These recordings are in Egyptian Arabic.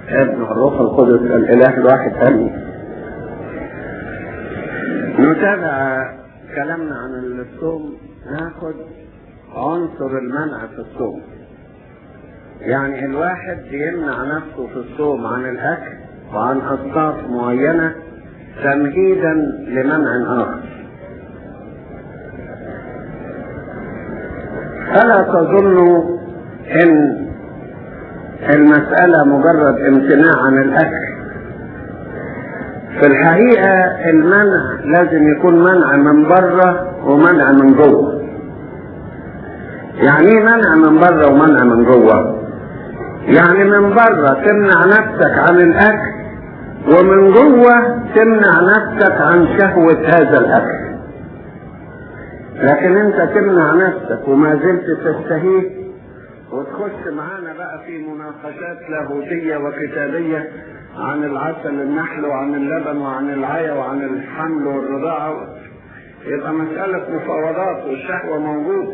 ابن الروح القدس الاله الواحد امين نتابع كلامنا عن الصوم ناخد عنصر المنع في الصوم يعني الواحد يمنع نفسه في الصوم عن الاكل وعن اصناف معينه تمهيدا لمنع اخر فلا تظنوا ان المسألة مجرد امتناع عن الاكل في الحقيقة المنع لازم يكون منع من بره ومنع من جوه يعني ايه منع من بره ومنع من جوه يعني من بره تمنع نفسك عن الاكل ومن جوه تمنع نفسك عن شهوة هذا الاكل لكن انت تمنع نفسك وما زلت تستهيه وتخش معانا بقى في مناقشات لاهوتية وكتابية عن العسل النحل وعن اللبن وعن العيا وعن الحمل والرضاعة يبقى مسألة مفاوضات والشهوة موجود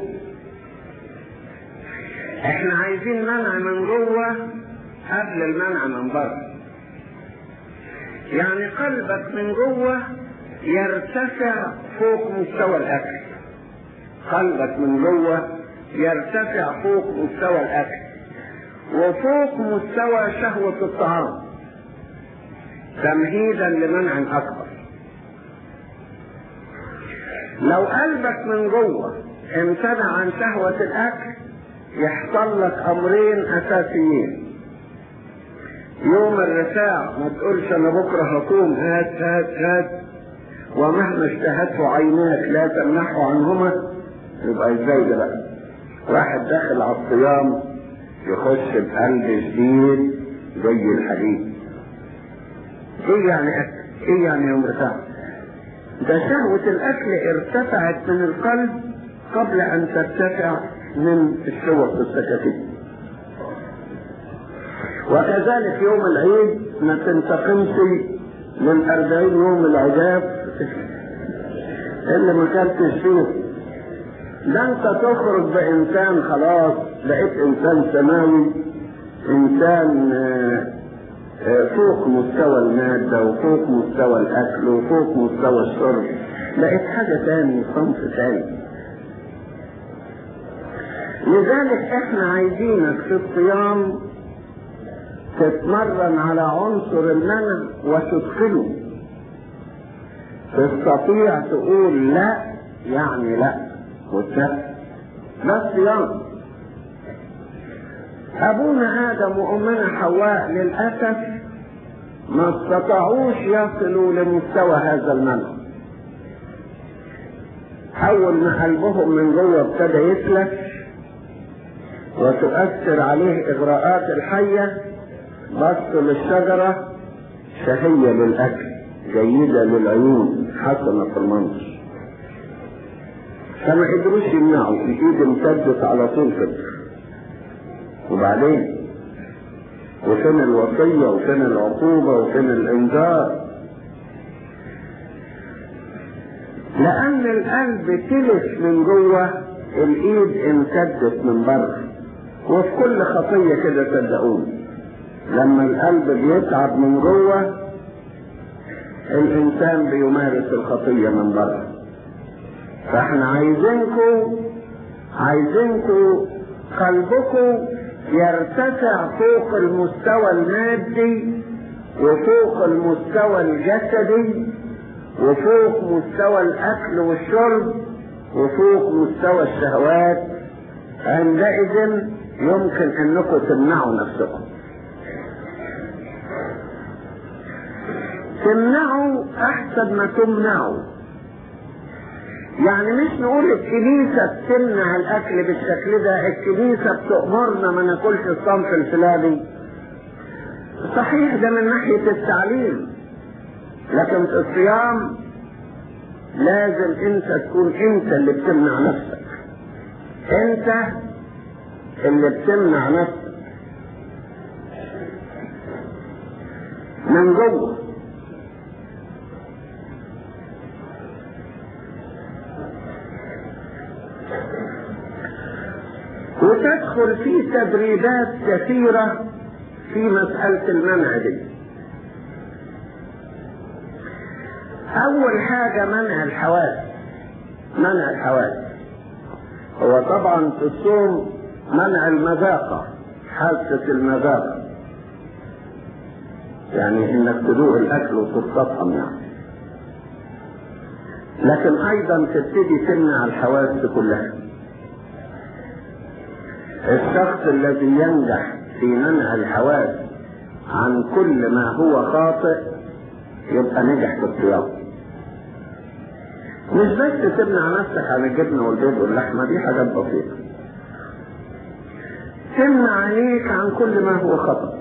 احنا عايزين منع من جوه قبل المنع من بره يعني قلبك من جوه يرتفع فوق مستوى الاكل قلبك من جوه يرتفع فوق مستوى الاكل وفوق مستوى شهوة الطعام تمهيدا لمنع اكبر لو قلبك من جوه امتنع عن شهوة الاكل يحصل لك امرين اساسيين يوم الرفاع ما تقولش انا بكره هصوم هات هات هات ومهما اشتهته عيناك لا تمنحه عنهما يبقى ازاي ده بقى واحد داخل على الصيام يخش بقلب جديد زي الحديد ايه يعني اكل ايه يعني يوم رفاع ده شهوة الاكل ارتفعت من القلب قبل ان ترتفع من الشوق والسكاكين وكذلك يوم العيد ما تنتقمش من أربعين يوم العذاب اللي ما كلتش فيه ده انت تخرج بانسان خلاص بقيت انسان سماوي انسان فوق مستوى المادة وفوق مستوى الاكل وفوق مستوى الشرب بقيت حاجة تاني صنف تاني لذلك احنا عايزينك في الصيام تتمرن على عنصر المنع وتدخله تستطيع تقول لا يعني لا وتسكت ده الصيام ابونا ادم وامنا حواء للاسف ما استطاعوش يصلوا لمستوى هذا المنع اول ما قلبهم من جوه ابتدى يسلك وتؤثر عليه اغراءات الحيه بصوا للشجره شهيه للاكل جيده للعيون حسنه في المنظر فما قدروش يمنعوا الايد امتدت على طول كده وبعدين وفين الوصيه وفين العقوبه وفين الانذار لان القلب تلف من جوه الايد امتدت من بره وفي كل خطيه كده صدقوني لما القلب بيتعب من جوه الانسان بيمارس الخطيه من بره فاحنا عايزينكم عايزينكم قلبكم يرتفع فوق المستوى المادي وفوق المستوى الجسدي وفوق مستوى الاكل والشرب وفوق مستوى الشهوات عندئذ يمكن انكم تمنعوا نفسكم تمنعوا احسن ما تمنعوا يعني مش نقول الكنيسة بتمنع الأكل بالشكل ده الكنيسة بتأمرنا ما ناكلش الصنف الفلاني صحيح ده من ناحية التعليم لكن في الصيام لازم انت تكون انت اللي بتمنع نفسك انت اللي بتمنع نفسك من جوه وتدخل في تدريبات كثيرة في مسألة المنع دي أول حاجة منع الحواس منع الحواس هو طبعا في الصوم منع المذاقة حاسة المذاقة يعني انك تدوق الاكل وتستطعم يعني لكن ايضا تبتدي تمنع الحواس كلها الشخص الذي ينجح في منع الحواس عن كل ما هو خاطئ يبقى نجح في الصيام مش بس تمنع نفسك عن الجبنة والبيض واللحمة دي حاجات بسيطة تمنع عينيك عن كل ما هو خطأ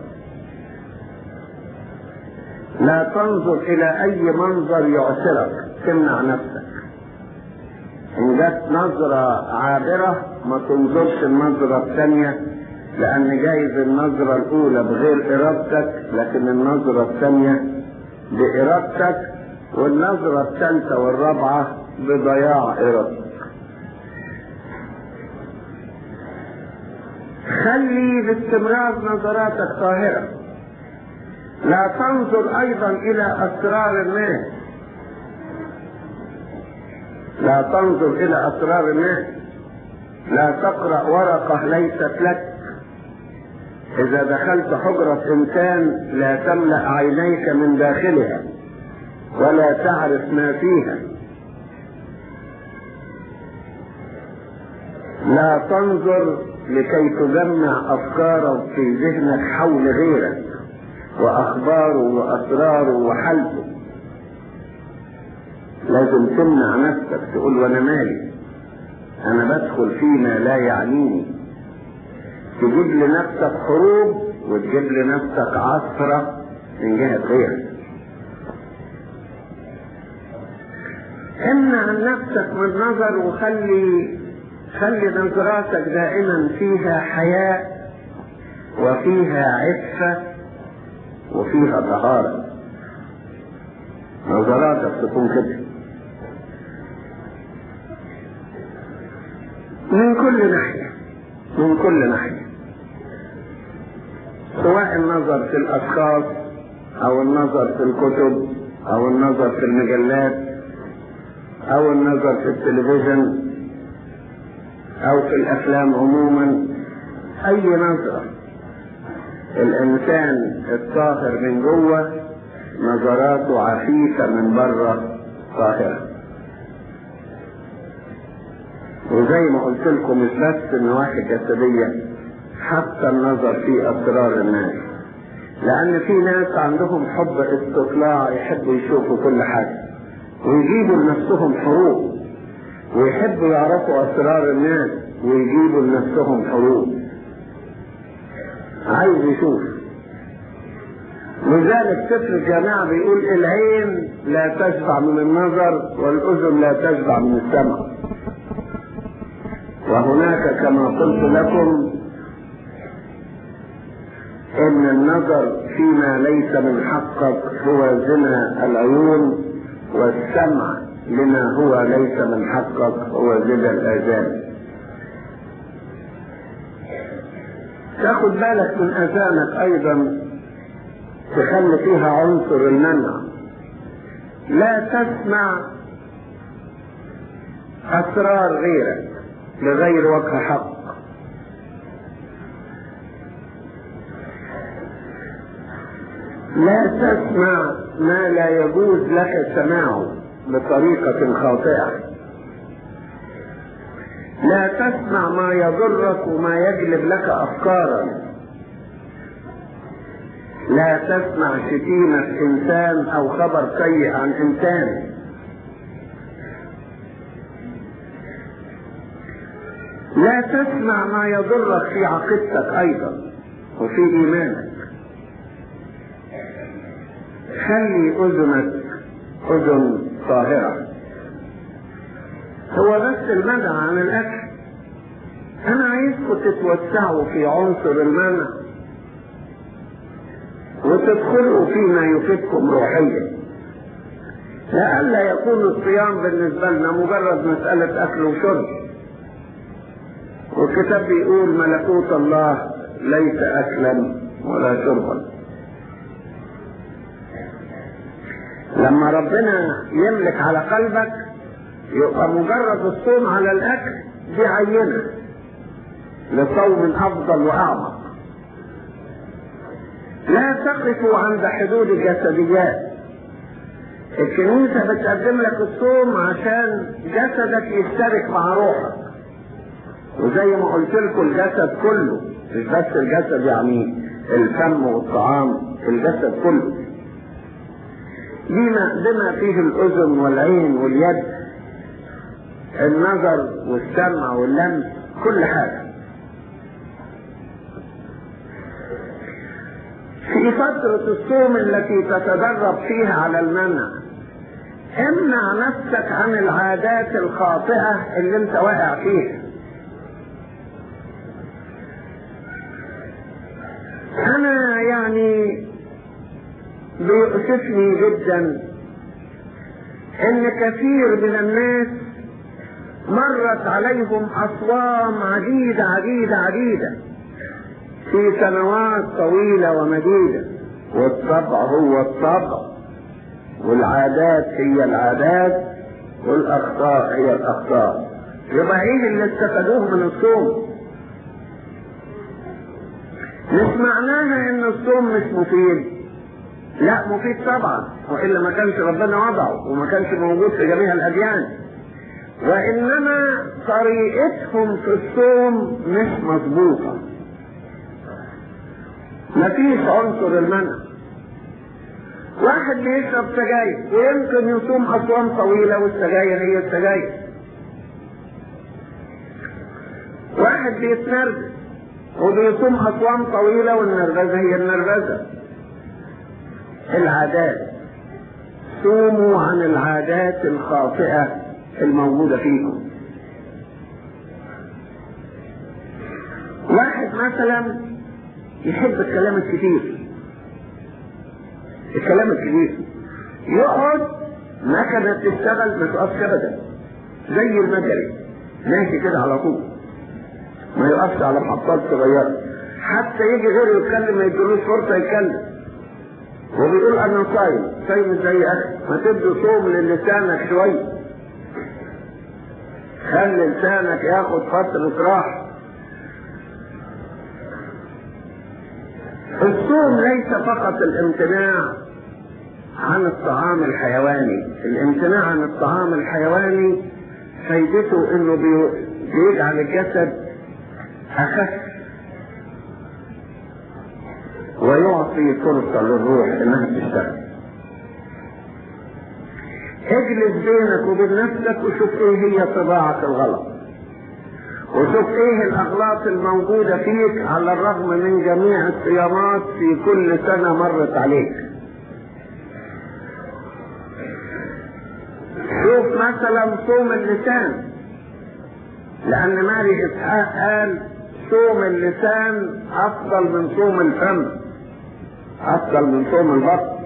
لا تنظر إلى أي منظر يعسرك تمنع نفسك إن جت نظرة عابرة ما تنظرش النظرة الثانية لأن جايز النظرة الأولى بغير إرادتك لكن النظرة الثانية بإرادتك والنظرة الثالثة والرابعة بضياع إرادتك خلي باستمرار نظراتك طاهرة لا تنظر أيضا إلى أسرار الناس لا تنظر إلى أسرار الناس لا تقرأ ورقة ليست لك إذا دخلت حجرة إنسان لا تملأ عينيك من داخلها ولا تعرف ما فيها لا تنظر لكي تجمع أفكارك في ذهنك حول غيرك وأخباره وأسراره وحالته لازم تمنع نفسك تقول وأنا مالي أنا بدخل فيما لا يعنيني تجيب لنفسك حروب وتجيب لنفسك عثرة من جهة غيرك امنع نفسك من النظر وخلي خلي نظراتك دائما فيها حياء وفيها عفة وفيها طهارة نظراتك تكون كده من كل ناحية من كل ناحية سواء النظر في الأشخاص أو النظر في الكتب أو النظر في المجلات أو النظر في التلفزيون أو في الأفلام عموما أي نظرة الإنسان الطاهر من جوه نظراته عفيفة من بره طاهرة وزي ما قلت لكم مش بس النواحي الجسدية حتى النظر في أسرار الناس لأن في ناس عندهم حب استطلاع يحبوا يشوفوا كل حاجة ويجيبوا لنفسهم حروب ويحبوا يعرفوا أسرار الناس ويجيبوا لنفسهم حروب عايز يشوف لذلك سفر الجماعة بيقول العين لا تشبع من النظر والأذن لا تشبع من السمع وهناك كما قلت لكم ان النظر فيما ليس من حقك هو زنا العيون والسمع لما هو ليس من حقك هو زنا الاذان تاخد بالك من اذانك ايضا تخلي فيها عنصر المنع لا تسمع اسرار غيرك بغير وجه حق لا تسمع ما لا يجوز لك سماعه بطريقة خاطئة لا تسمع ما يضرك وما يجلب لك أفكارا لا تسمع شتيمة إنسان أو خبر سيء عن إنسان لا تسمع ما يضرك في عقيدتك أيضا وفي إيمانك خلي أذنك أذن طاهرة هو بس المنع عن الأكل أنا عايزكم تتوسعوا في عنصر المنع وتدخلوا فيما يفيدكم روحيا لئلا يكون الصيام بالنسبة لنا مجرد مسألة أكل وشرب والكتاب بيقول ملكوت الله ليس أكلا ولا شربا لما ربنا يملك على قلبك يبقى مجرد الصوم على الاكل دي عينه لصوم افضل واعمق لا تقف عند حدود الجسديات الكنيسة بتقدم لك الصوم عشان جسدك يشترك مع روحك وزي ما قلت لكم الجسد كله مش بس الجسد يعني الفم والطعام الجسد كله بما بما فيه الاذن والعين واليد النظر والسمع واللمس كل حاجه في فترة الصوم التي تتدرب فيها على المنع امنع نفسك عن العادات الخاطئة اللي انت واقع فيها انا يعني بيؤسفني جدا ان كثير من الناس مرت عليهم اصوام عديدة عديدة عديدة في سنوات طويلة ومديدة والطبع هو الطبع والعادات هي العادات والاخطاء هي الاخطاء يبقى ايه اللي استفادوه من الصوم مش معناها ان الصوم مش مفيد لا مفيد طبعا والا ما كانش ربنا وضعه وما كانش موجود في جميع الاديان وانما طريقتهم في الصوم مش مظبوطه مفيش عنصر المنع واحد بيشرب سجاير ويمكن يصوم اصوام طويله والسجاير هي السجاير واحد بيتنرفز وبيصوم اصوام طويله والنرفزه هي النرفزه العادات صوموا عن العادات الخاطئه الموجوده فيكم واحد مثلا يحب الكلام الكتير الكلام الكبير يقعد مكنة تشتغل ما تقفش ابدا زي المجري ماشي كده على طول ما يقفش على محطات صغيرة حتى يجي غيره يتكلم ما يدلوش فرصة يتكلم وبيقول انا صايم صايم زي اخي ما تدي صوم للسانك شوية خلي لسانك ياخد فترة راحة الصوم ليس فقط الامتناع عن الطعام الحيواني الامتناع عن الطعام الحيواني فايدته انه بيجعل الجسد اخف ويعطي فرصة للروح انها تشتغل اجلس بينك وبين نفسك وشوف ايه هي طباعك الغلط وشوف ايه الاغلاط الموجودة فيك على الرغم من جميع الصيامات في كل سنة مرت عليك شوف مثلا صوم اللسان لان ماري اسحاق قال صوم اللسان افضل من صوم الفم افضل من صوم البطن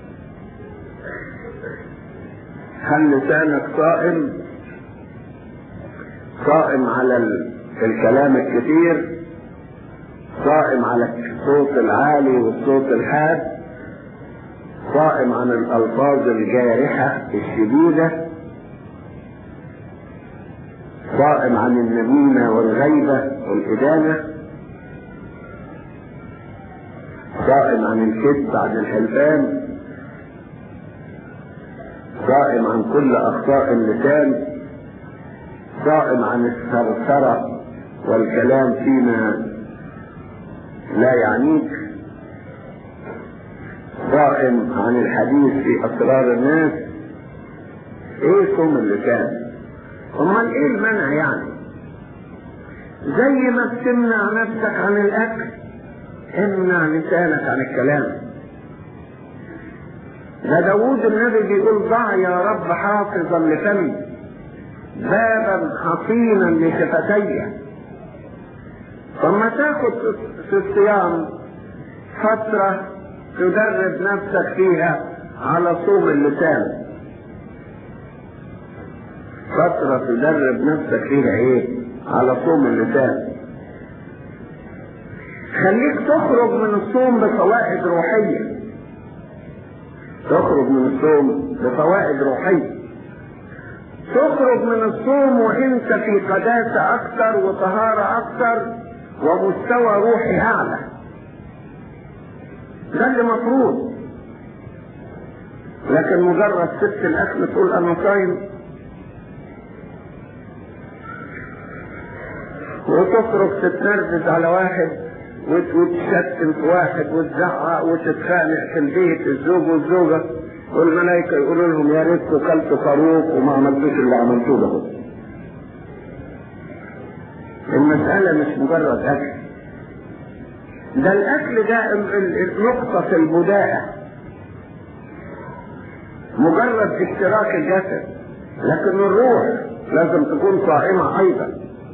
هل لسانك صائم صائم على الكلام الكثير صائم على الصوت العالي والصوت الحاد صائم عن الألفاظ الجارحة الشديدة صائم عن النميمة والغيبة والإدانة صائم عن الكذب عن الحلفان صائم عن كل أخطاء اللسان صائم عن الثرثرة والكلام فيما لا يعنيك صائم عن الحديث في أسرار الناس ايه صوم اللسان امال ايه المنع يعني زي ما بتمنع نفسك عن الاكل امنع لسانك عن الكلام ده داوود النبي بيقول ضع يا رب حافظا لفمي بابا حصينا لشفتي فما تاخد في الصيام فترة تدرب نفسك فيها على صوم اللسان فترة تدرب نفسك فيها ايه على صوم اللسان خليك تخرج من الصوم بفوائد روحية تخرج من الصوم بفوائد روحية تخرج من الصوم وانت في قداسة اكثر وطهارة اكثر ومستوى روحي اعلى ده اللي مفروض لكن مجرد سبت الاكل تقول انا صايم وتخرج تتنرفز على واحد وتشتم في واحد وتزعق وتتخانق في البيت الزوج والزوجه والملائكه يقولوا لهم يا ريتكم كلتوا خروف وما عملتوش اللي عملتوه ده المسألة مش مجرد أكل ده الأكل ده نقطة في البداءة مجرد اشتراك الجسد لكن الروح لازم تكون صائمة أيضا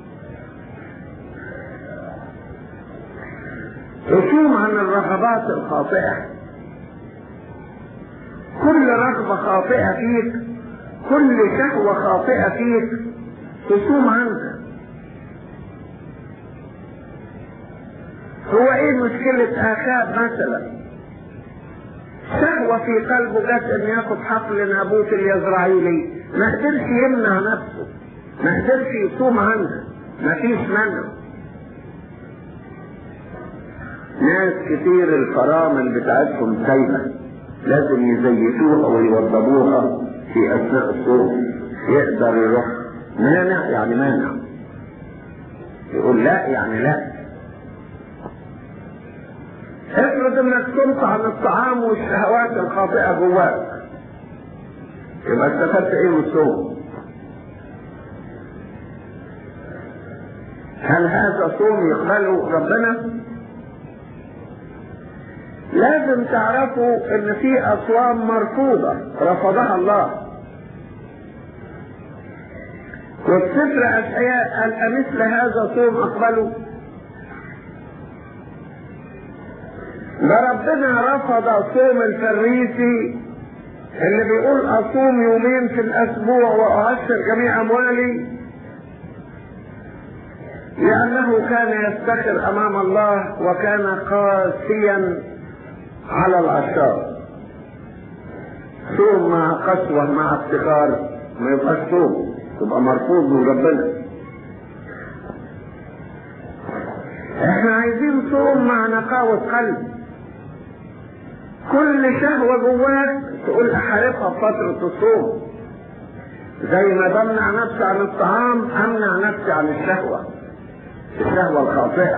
تصوم عن الرغبات الخاطئة كل رغبة خاطئة فيك كل شهوة خاطئة فيك تصوم عنها هو ايه مشكلة اخاب مثلا شهوة في قلبه جت ان ياخد حقل نابوت اليزرعيلي ما قدرش يمنع نفسه ما قدرش يصوم عنها ما فيش منع ناس كتير الفرامل بتاعتهم سايبة لازم يزيتوها ويوضبوها في اثناء الصوم يقدر يروح مانع يعني مانع يقول لا يعني لا افرض انك كنت عن الطعام والشهوات الخاطئه جواك يبقى استفدت ايه من الصوم هل هذا صوم يقبله ربنا لازم تعرفوا ان في اصوام مرفوضه رفضها الله والسفر اشعياء قال امثل هذا صوم اقبله ده ربنا رفض صوم الفريسي اللي بيقول اصوم يومين في الاسبوع واعشر جميع اموالي لانه كان يفتخر امام الله وكان قاسيا على العشار صوم مع قسوة مع افتخار ما يبقاش صوم تبقى مرفوض من ربنا احنا عايزين صوم مع نقاوة قلب كل شهوة جواك تقول احاربها في فترة الصوم زي ما بمنع نفسي عن الطعام امنع نفسي عن الشهوة الشهوة الخاطئة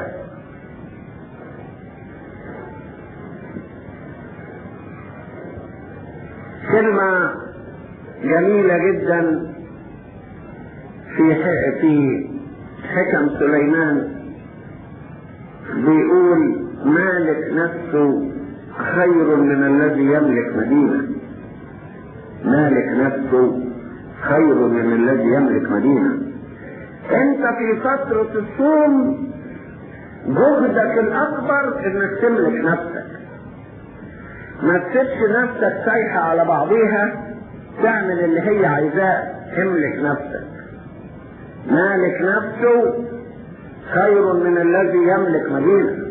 كلمة جميلة جدا في في حكم سليمان بيقول مالك نفسه خير من الذي يملك مدينة مالك نفسه خير من الذي يملك مدينة انت في فترة الصوم جهدك الاكبر انك تملك نفسك ما تسيبش نفسك سايحة على بعضيها تعمل اللي هي عايزاه املك نفسك مالك نفسه خير من الذي يملك مدينه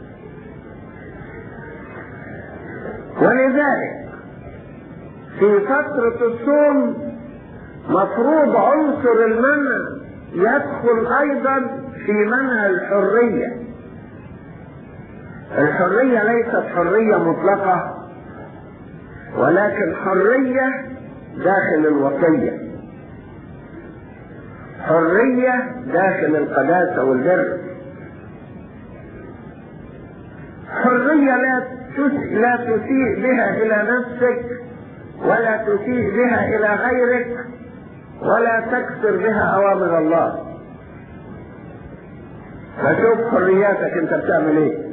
ولذلك في فترة الصوم مفروض عنصر المنع يدخل ايضا في منع الحرية الحرية ليست حرية مطلقة ولكن حرية داخل الوصية حرية داخل القداسة والبر حرية لا لا تسيء بها إلى نفسك ولا تسيء بها إلى غيرك ولا تكسر بها أوامر الله فشوف حرياتك أنت بتعمل إيه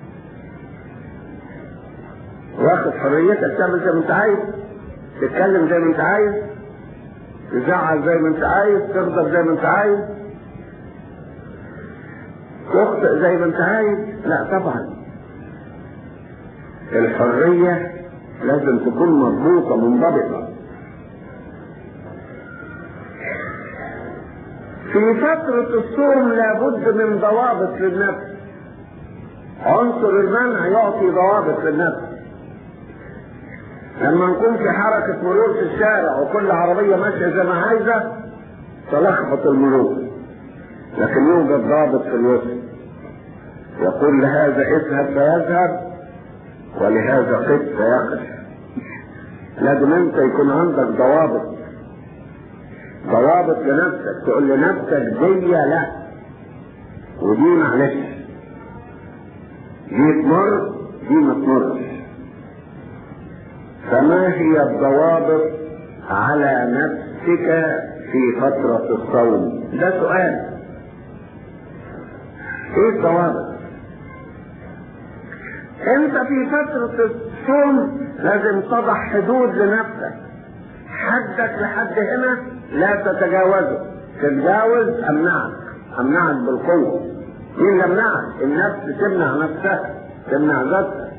واخد حريتك تعمل زي ما أنت عايز تتكلم زي ما أنت عايز تزعل زي ما أنت عايز تغضب زي ما أنت عايز تخطئ زي ما أنت عايز لا طبعا الحرية لازم تكون مضبوطة منضبطة في فترة الصوم لابد من ضوابط للنفس عنصر المنع يعطي ضوابط للنفس لما نكون في حركة مرور في الشارع وكل عربية ماشية زي ما عايزة تلخبط المرور لكن يوجد ضابط في الوسط يقول لهذا اذهب فيذهب ولهذا قف فيقف لازم انت يكون عندك ضوابط ضوابط لنفسك تقول لنفسك دي لا ودي معلش دي تمر دي ما تمرش فما هي الضوابط على نفسك في فترة الصوم ده سؤال ايه الضوابط انت في فترة الصوم لازم تضع حدود لنفسك حدك لحد هنا لا تتجاوزه تتجاوز امنعك امنعك بالقوة مين اللي يمنعك النفس تمنع نفسها تمنع ذاتها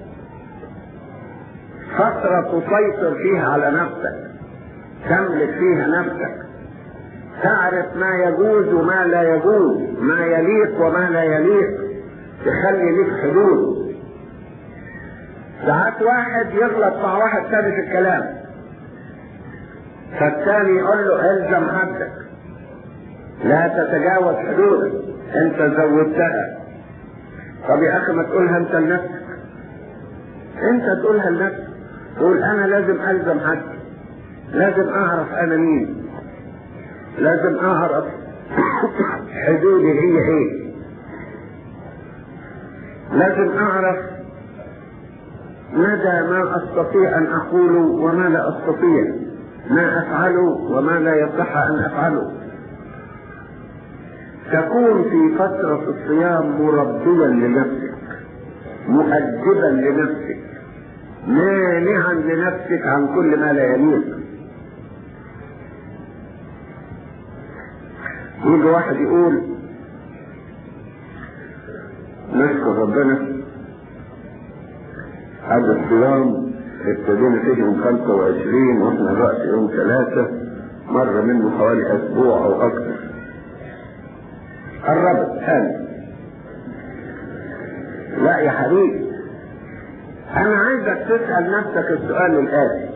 فترة تسيطر فيها على نفسك تملك فيها نفسك تعرف ما يجوز وما لا يجوز ما يليق وما لا يليق تخلي لك حدود ساعات واحد يغلط مع واحد تاني في الكلام فالتاني يقول له الزم حدك لا تتجاوز حدودك انت زودتها طب يا اخي ما تقولها انت لنفسك انت تقولها لنفسك تقول انا لازم الزم حدي لازم اعرف انا مين لازم اعرف حدودي هي ايه لازم اعرف مدى ما استطيع ان اقوله وما لا استطيع ما افعله وما لا يصح ان افعله تكون في فترة الصيام مربيا لنفسك مؤدبا لنفسك مانعا لنفسك عن كل ما لا يليق يجي واحد يقول نشكر ربنا هذا الصيام ابتدينا فيه يوم 25 واحنا الرأس يوم ثلاثة مر منه حوالي اسبوع او اكثر قربت هاني لا يا حبيبي انا عايزك تسأل نفسك السؤال الاتي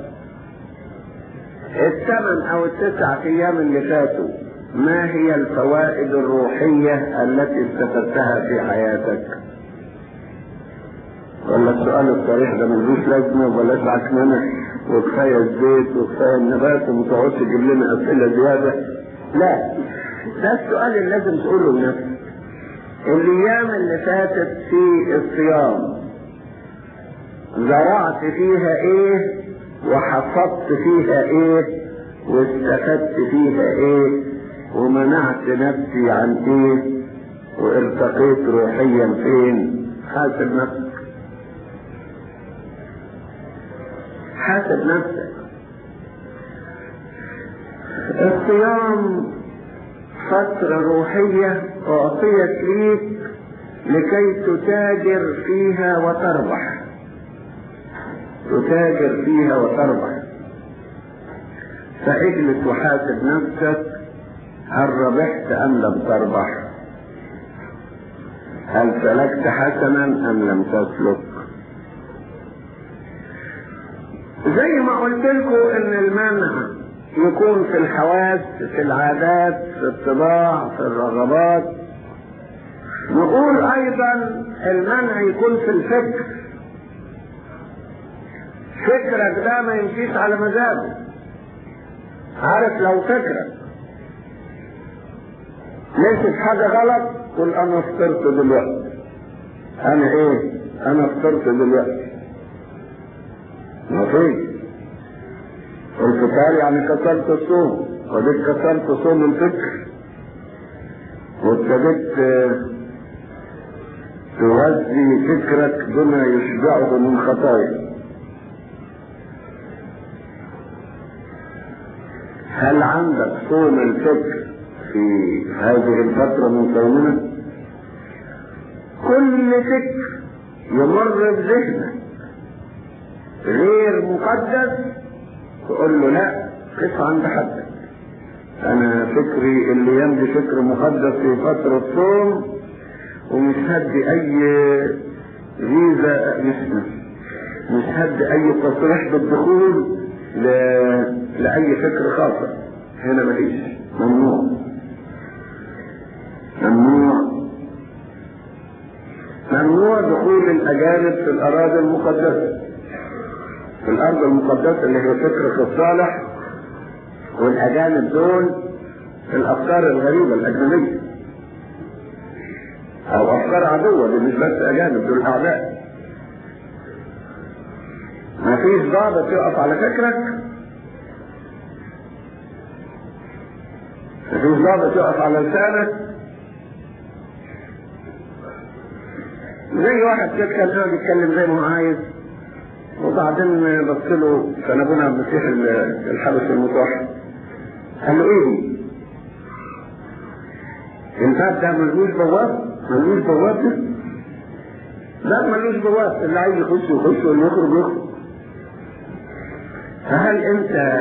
الثمان او التسع ايام اللي فاتوا ما هي الفوائد الروحية التي استفدتها في حياتك ولا السؤال الصريح ده ملوش لازمة وبلاش عكننة وكفاية الزيت وكفاية النبات وما تقعدش تجيب لنا أسئلة زيادة لا ده السؤال اللي لازم تقوله لنفسك الأيام اللي فاتت في الصيام زرعت فيها إيه وحصدت فيها إيه واستفدت فيها إيه ومنعت نفسي عن إيه وارتقيت روحيا فين حاسب نفسك حاسب نفسك الصيام فترة روحية أعطيت ليك لكي تتاجر فيها وتربح تتاجر فيها وتربح فاجلس وحاسب نفسك هل ربحت أم لم تربح هل سلكت حسنا أم لم تسلك زي ما قلت لكم ان المنع يكون في الحواس في العادات في الطباع في الرغبات نقول ايضا المنع يكون في الفكر فكرك ده ما يمشيش على مزاجه عارف لو فكرك ماشي في حاجة غلط قل انا فطرت دلوقتي انا ايه انا فطرت دلوقتي مفيش الفطار يعني كسرت الصوم وديك كسرت صوم الفكر وابتديت تغذي فكرك بما يشبعه من خطايا هل عندك صوم الفكر في هذه الفترة من صومنا كل فكر يمر بذهنك غير مقدس تقول له لا قف عند حدك انا فكري اللي يمضي فكر مقدس في فترة صوم ومش هدي اي فيزا مش مش هد اي تصريح بالدخول ل... لاي فكر خاطئ هنا مفيش ممنوع ممنوع ممنوع دخول الاجانب في الاراضي المقدسه في الارض المقدسه اللي هي فكره الصالح والاجانب دول الافكار الغريبه الاجنبيه او افكار عدوه دي مش بس اجانب دول اعداء ما فيش ضابط يقف على فكرك ما فيش ضابط يقف على لسانك زي واحد كده كان قاعد يتكلم زي ما هو عايز وبعدين بص له كان ابونا عبد المسيح الحبس المتوحد قال له ايه دي؟ الباب ده ملوش بواب ملوش بواب ده لا ملوش بواب اللي عايز يخش يخش واللي يخرج يخرج فهل انت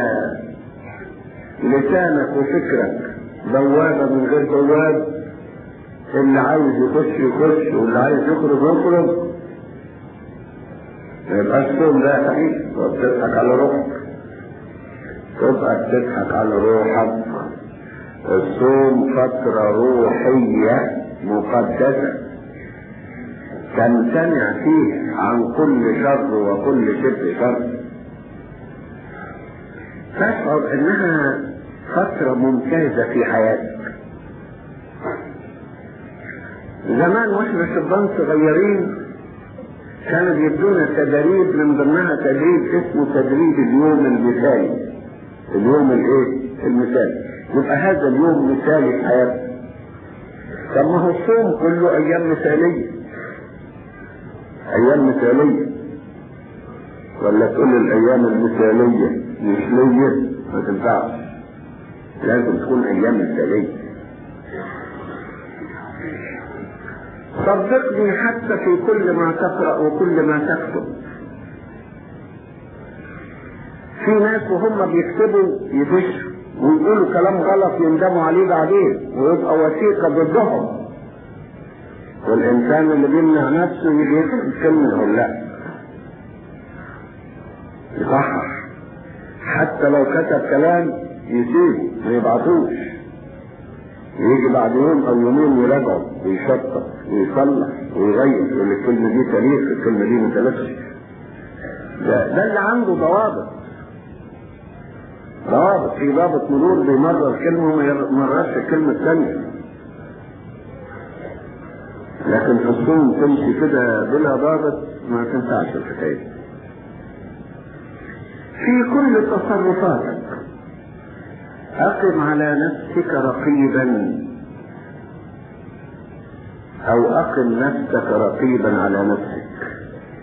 لسانك وفكرك بوابة من غير بواب اللي عايز يخش يخش واللي عايز يخرج يخرج ما يبقاش صوم ده حقيقي وبتضحك على روحك تبقى بتضحك على روحك الصوم فترة روحية مقدسة تمتنع فيه عن كل شر وكل شبه شر تشعر انها فترة ممتازة في حياتك زمان واحنا شبان صغيرين كانوا بيدونا تدريب من ضمنها تدريب اسمه تدريب اليوم المثالي اليوم الايه المثالي يبقى هذا اليوم مثالي في حياتنا طب ما هو الصوم كله ايام مثاليه ايام مثاليه ولا تقول الايام المثاليه مش ليا ما تنفعش لازم تكون ايام مثاليه صدقني حتى في كل ما تقرا وكل ما تكتب في ناس وهم بيكتبوا يفشوا ويقولوا كلام غلط يندموا عليه بعدين ويبقى وثيقه ضدهم والانسان اللي بيمنع نفسه يجي يكتب كلمه يقول لا يصحح حتى لو كتب كلام يسيبه ما يبعثوش يجي بعد يوم او يومين يراجعه ويشطب ويصلح ويغير يقول الكلمه دي تاريخ الكلمه دي ما تلفش ده ده اللي عنده ضوابط ضوابط في ضابط مرور بيمرر كلمه وما يمررش الكلمه الثانيه لكن في الصوم تمشي كده بلا ضابط ما تنفعش الحكايه في كل تصرفاتك أقم على نفسك رقيبا أو أقم نفسك رقيبا على نفسك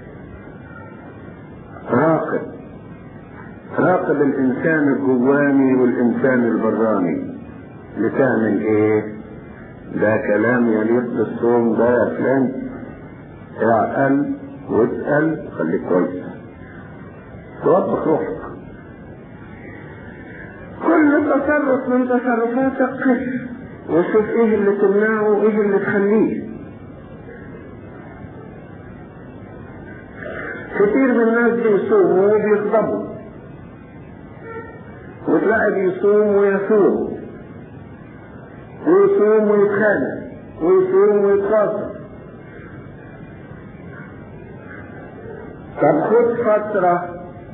راقب راقب الإنسان الجواني والإنسان البراني لتعمل إيه؟ ده كلام يليق بالصوم ده يا فلان اعقل واسأل خليك كويس توبخ روحك كل تصرف من تصرفاتك قف وشوف ايه اللي تمنعه وايه اللي تخليه كتير من الناس بيصوموا وبيغضبوا وتلاقي بيصوم ويصوم ويصوم ويتخانق ويصوم ويتخاصم طب خد فترة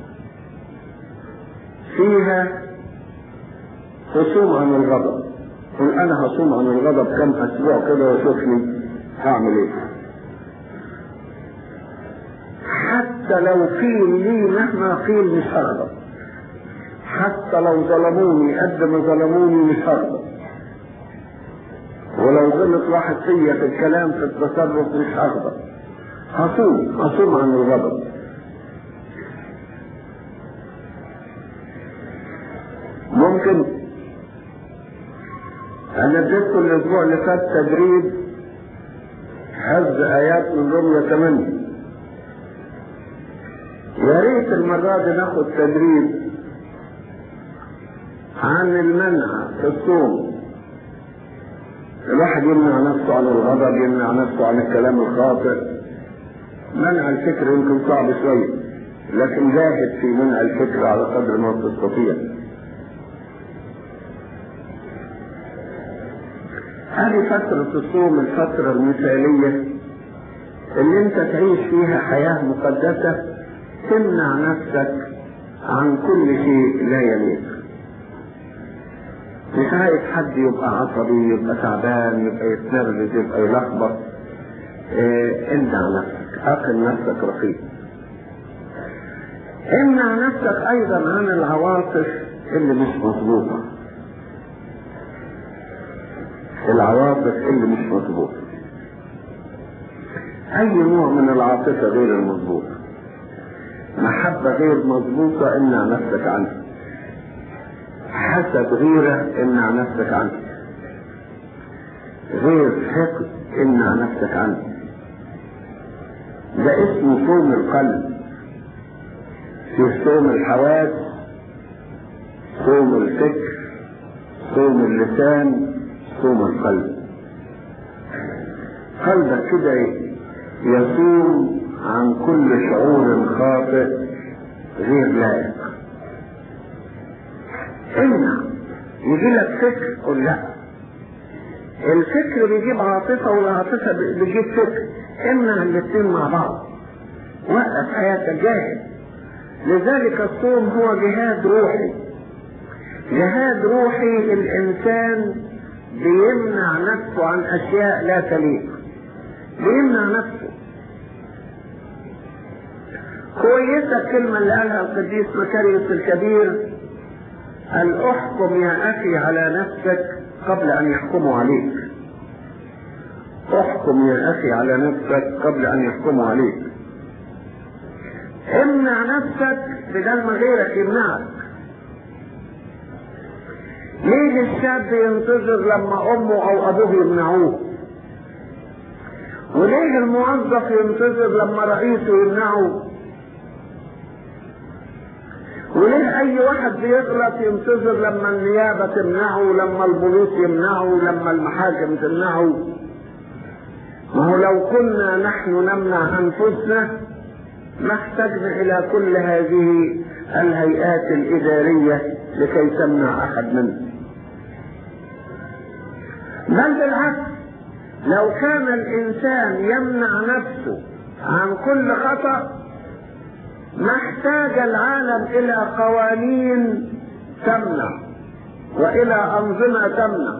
فيها تصوم عن الغضب قل انا هصوم عن الغضب كم اسبوع كده واشوفني هعمل ايه حتى لو قيل لي مهما قيل مش هغضب حتى لو ظلموني قد ما ظلموني مش هغضب ولو غلط واحد فيا في الكلام في التصرف مش هغضب هصوم هصوم عن الغضب ممكن انا اديتكم الاسبوع اللي فات تدريب حفظ ايات من رمية 8 يا ريت المرة دي ناخد تدريب عن المنع في الصوم الواحد يمنع نفسه عن الغضب يمنع نفسه عن الكلام الخاطئ منع الفكر يمكن صعب شوية لكن جاهد في منع الفكر على قدر ما تستطيع هذه فترة الصوم الفترة المثالية اللي انت تعيش فيها حياة مقدسة تمنع نفسك عن كل شيء لا يليق مش عايز حد يبقى عصبي يبقى تعبان يبقى يتنرفز يبقى يلخبط اه امنع نفسك اقل نفسك رقيق امنع نفسك ايضا عن العواطف اللي مش مظبوطه العواطف اللي مش مظبوطه اي نوع من العاطفه غير المظبوطه محبه غير مظبوطه امنع نفسك عنها حسد غيره امنع نفسك عنه غير حقد امنع نفسك عنه ده اسمه صوم القلب في صوم الحواس صوم الفكر صوم اللسان صوم القلب قلبك كده يصوم عن كل شعور خاطئ غير لائق امنع يجي لك فكر قل لا الفكر بيجيب عاطفة والعاطفة بيجيب فكر امنع الاثنين مع بعض وقف حياتك جاهد لذلك الصوم هو جهاد روحي جهاد روحي الانسان بيمنع نفسه عن اشياء لا تليق بيمنع نفسه كويسة الكلمة اللي قالها القديس مكاريوس الكبير أن احكم يا أخي على نفسك قبل أن يحكموا عليك احكم يا أخي على نفسك قبل أن يحكموا عليك امنع نفسك بدل ما غيرك يمنعك ليه الشاب ينتظر لما امه او ابوه يمنعوه وليه الموظف ينتظر لما رئيسه يمنعه وليه اي واحد بيغلط ينتظر لما النيابة تمنعه لما البوليس يمنعه لما المحاكم تمنعه ما هو لو كنا نحن نمنع انفسنا ما احتجنا الى كل هذه الهيئات الادارية لكي تمنع احد منا بل بالعكس لو كان الانسان يمنع نفسه عن كل خطأ ما احتاج العالم الى قوانين تمنع والى انظمه تمنع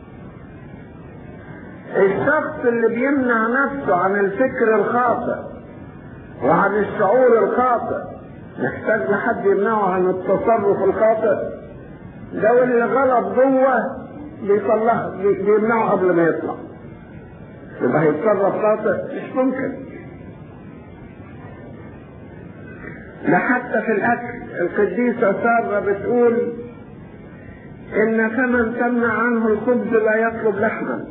الشخص اللي بيمنع نفسه عن الفكر الخاطئ وعن الشعور الخاطئ يحتاج لحد يمنعه عن التصرف الخاطئ لو اللي غلط جوه بيصلح بيمنعه قبل ما يطلع يبقى هيتصرف خاطئ مش ممكن ده حتى في الاكل القديسة سارة بتقول ان فمن تمنع عنه الخبز لا يطلب لحما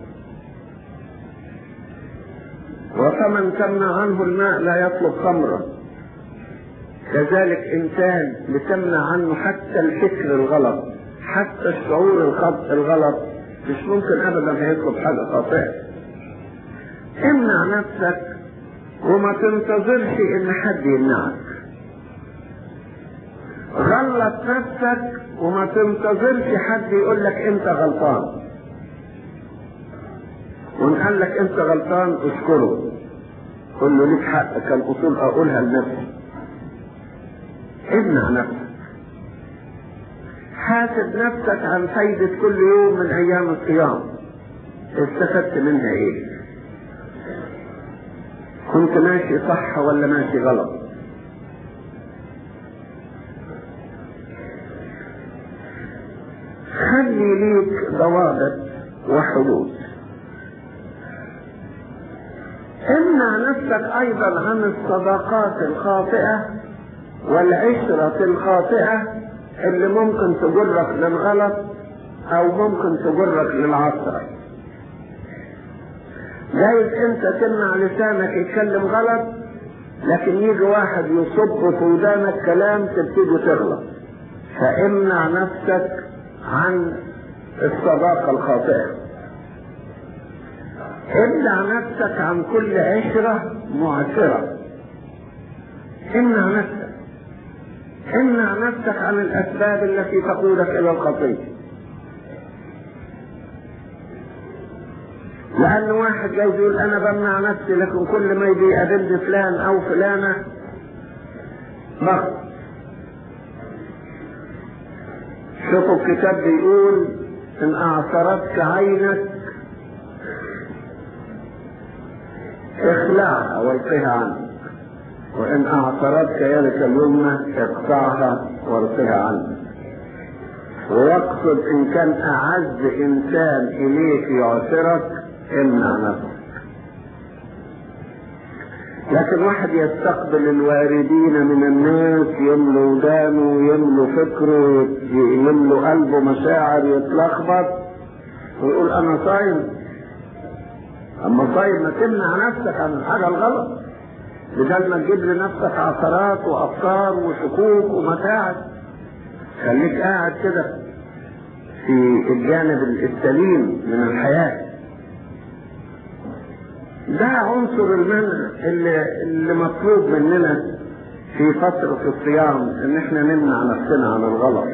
وفمن تمنع عنه الماء لا يطلب خمرا كذلك انسان بتمنع عنه حتى الفكر الغلط حتى الشعور الخط الغلط مش ممكن ابدا هيطلب حاجه خاطئه امنع نفسك وما تنتظرش ان حد يمنعك غلط نفسك وما تنتظرش حد يقول لك انت غلطان وان قال لك انت غلطان اشكره قل له ليك حق كان اصول اقولها لنفسي امنع نفسك حاسب نفسك عن فايدة كل يوم من ايام الصيام استفدت منها ايه كنت ماشي صح ولا ماشي غلط خلي ليك ضوابط وحدود امنع نفسك ايضا عن الصداقات الخاطئة والعشرة الخاطئة اللي ممكن تجرك للغلط او ممكن تجرك للعثرة جايز انت تمنع لسانك يتكلم غلط لكن يجي واحد يصب في ودانك كلام تبتدي تغلط فامنع نفسك عن الصداقة الخاطئة امنع نفسك عن كل عشرة معسرة امنع نفسك امنع نفسك عن الاسباب التي تقودك الى الخطيه لأن واحد جاي يقول أنا بمنع نفسي لكن كل ما يجي يقابلني فلان أو فلانة بخط شوفوا الكتاب بيقول إن أعثرتك عينك اخلعها والقها عنك وإن أعثرتك يدك اليمنى اقطعها والقها عنك ويقصد إن كان أعز إنسان إليك يعثرك امنع نفسك لكن واحد يستقبل الواردين من الناس يملوا ودانه يملوا فكره يملوا قلبه مشاعر يتلخبط ويقول انا صايم اما صايم ما تمنع نفسك عن الحاجه الغلط بدل ما تجيب لنفسك عثرات وافكار وشكوك ومتاعب خليك قاعد كده في الجانب السليم من الحياه ده عنصر المنع اللي, اللي مطلوب مننا في فترة الصيام ان احنا نمنع نفسنا عن الغلط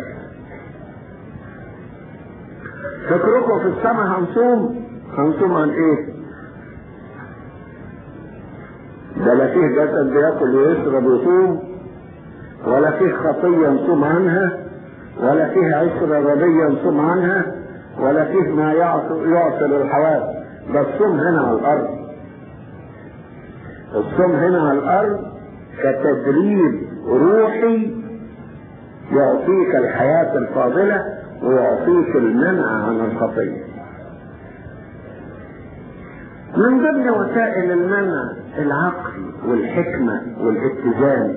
فكركم في السماء هنصوم هنصوم عن ايه ده لا فيه جسد بياكل ويشرب ويصوم ولا فيه خطية نصوم عنها ولا فيه عشرة رضية نصوم عنها ولا فيه ما يعصر الحواس ده الصوم هنا على الارض الصوم هنا على الارض كتدريب روحي يعطيك الحياة الفاضلة ويعطيك المنع عن الخطية من ضمن وسائل المنع العقل والحكمة والاتزان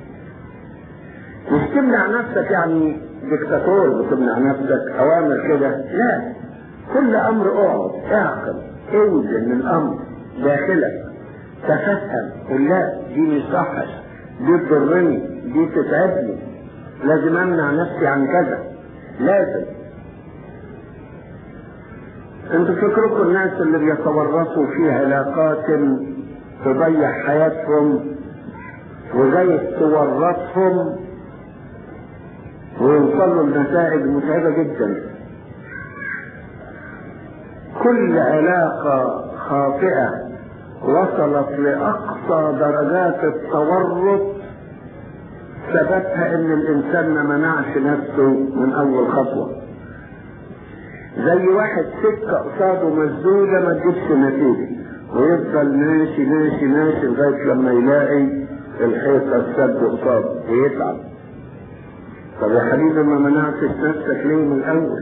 مش تمنع نفسك يعني دكتاتور بتمنع نفسك اوامر كده لا كل امر اقعد اعقل اوزن الامر داخلك تفهم قل لا دي مش صحش دي تضرني دي تتعبني لازم امنع نفسي عن كذا لازم انتوا فكركم الناس اللي بيتورطوا في علاقات تضيع حياتهم وجاي تورطهم ويوصلوا لنتائج متعبة جدا كل علاقة خاطئة وصلت لأقصى درجات التورط ثبتها ان الانسان ما منعش نفسه من اول خطوة زي واحد سكة قصاده مسدودة ما تجيبش نتيجة ويفضل ماشي ماشي ماشي لغاية لما يلاقي الحيطة السد قصاده ويتعب طب يا حبيبي ما منعتش نفسك ليه من الاول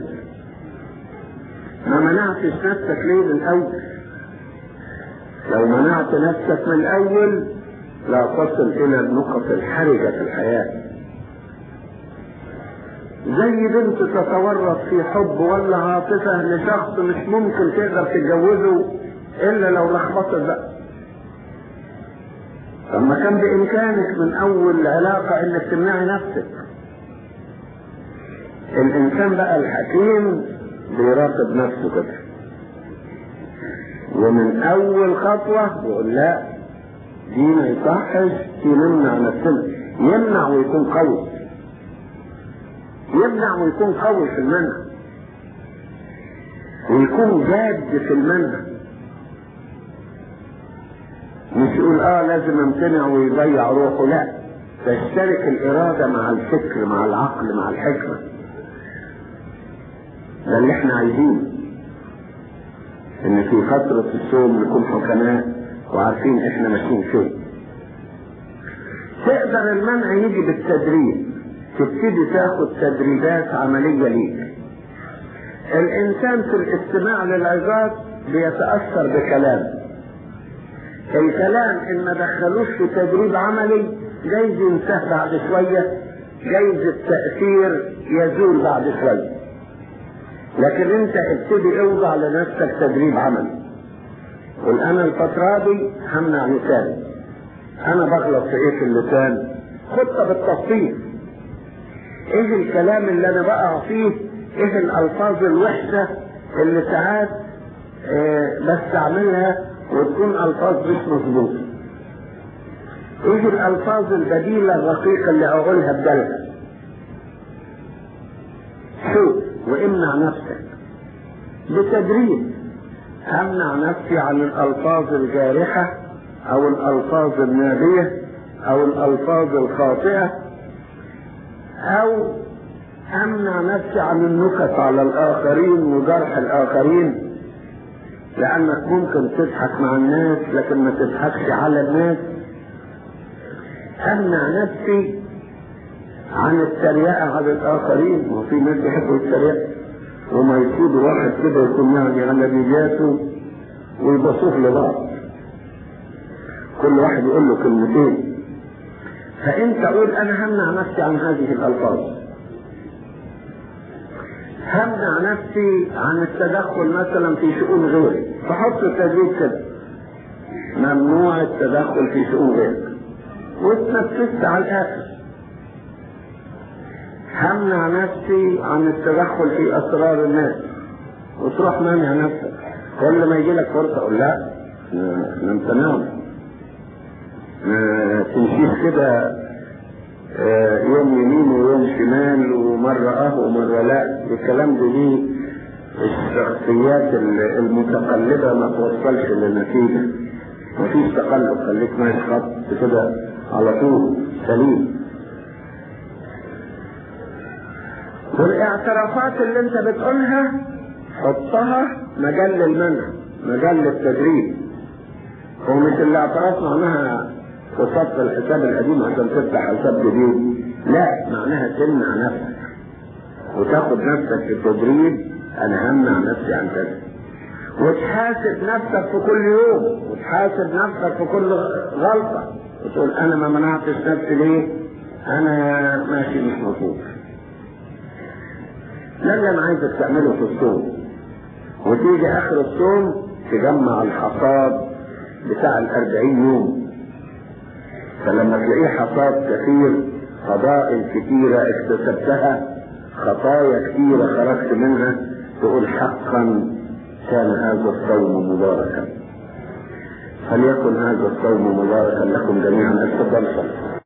ما منعتش نفسك ليه من الاول لو منعت نفسك من الاول لا تصل الى النقط الحرجة في الحياة زي بنت تتورط في حب ولا عاطفة لشخص مش ممكن تقدر تتجوزه الا لو لخبطت بقى طب ما كان بامكانك من اول علاقة انك تمنعي نفسك الانسان بقى الحكيم بيراقب نفسه كده ومن اول خطوة يقول لا دي ما يصحش دي نمنع نفسنا يمنع ويكون قوي يمنع ويكون قوي في المنع ويكون جاد في المنع مش يقول اه لازم امتنع ويضيع روحه لا تشترك الارادة مع الفكر مع العقل مع الحكمة ده اللي احنا عايزينه ان في فترة الصوم نكون حكماء وعارفين احنا ماشيين فين تقدر المنع يجي بالتدريب تبتدي تاخد تدريبات عملية ليك الانسان في الاستماع للعظات بيتأثر بكلام الكلام ان ما دخلوش في تدريب عملي جايز ينتهي بعد شوية جايز التأثير يزول بعد شوية لكن انت ابتدي اوضع لنفسك تدريب عملي قل انا الفترة دي همنع لساني انا بغلط في ايه في اللسان خطة بالتفصيل ايه الكلام اللي انا بقع فيه ايه الالفاظ الوحشة اللي ساعات اه بستعملها وتكون الفاظ مش مظبوطة ايه الالفاظ البديلة الرقيقة اللي اقولها بدلها شوف وامنع نفسك بتدريب امنع نفسي عن الالفاظ الجارحة او الالفاظ النابية او الالفاظ الخاطئة او امنع نفسي عن النكت على الاخرين وجرح الاخرين لانك ممكن تضحك مع الناس لكن ما تضحكش على الناس امنع نفسي عن التريقة على الاخرين وفي ناس يحبوا التريقة وما يصيب واحد كده يكون يعني على نجاته ويبصوه لبعض كل واحد يقول له كلمتين فانت قول انا همنع نفسي عن هذه الالفاظ همنع نفسي عن التدخل مثلا في شؤون غيري فحط التدريب كده ممنوع التدخل في شؤون غيرك واتنفست على الاخر همنع نفسي عن التدخل في اسرار الناس وتروح مانع نفسك كل ما يجي لك فرصه اقول لا احنا امتنعنا ما تمشيش كده آه، يوم يمين ويوم شمال ومرة اه ومرة لا الكلام ده ليه الشخصيات المتقلبة ما توصلش لنتيجة مفيش تقلب خليك ماشي خط كده على طول سليم والاعترافات اللي انت بتقولها حطها مجال للمنع مجال للتدريب ومش الاعتراف معناها تصفي الحساب القديم عشان تفتح حساب جديد لا معناها تمنع نفسك وتاخد نفسك في تدريب انا همنع نفسي عن كذا وتحاسب نفسك في كل يوم وتحاسب نفسك في كل غلطة وتقول انا ما منعتش نفسي ليه انا ماشي مش مظبوط ده اللي انا عايزك تعمله في الصوم وتيجي اخر الصوم تجمع الحصاد بتاع الاربعين يوم فلما تلاقيه حصاد كثير فضائل كثيرة اكتسبتها خطايا كثيرة خرجت منها تقول حقا كان هذا الصوم مباركا فليكن هذا الصوم مباركا لكم جميعا اتفضل صلوا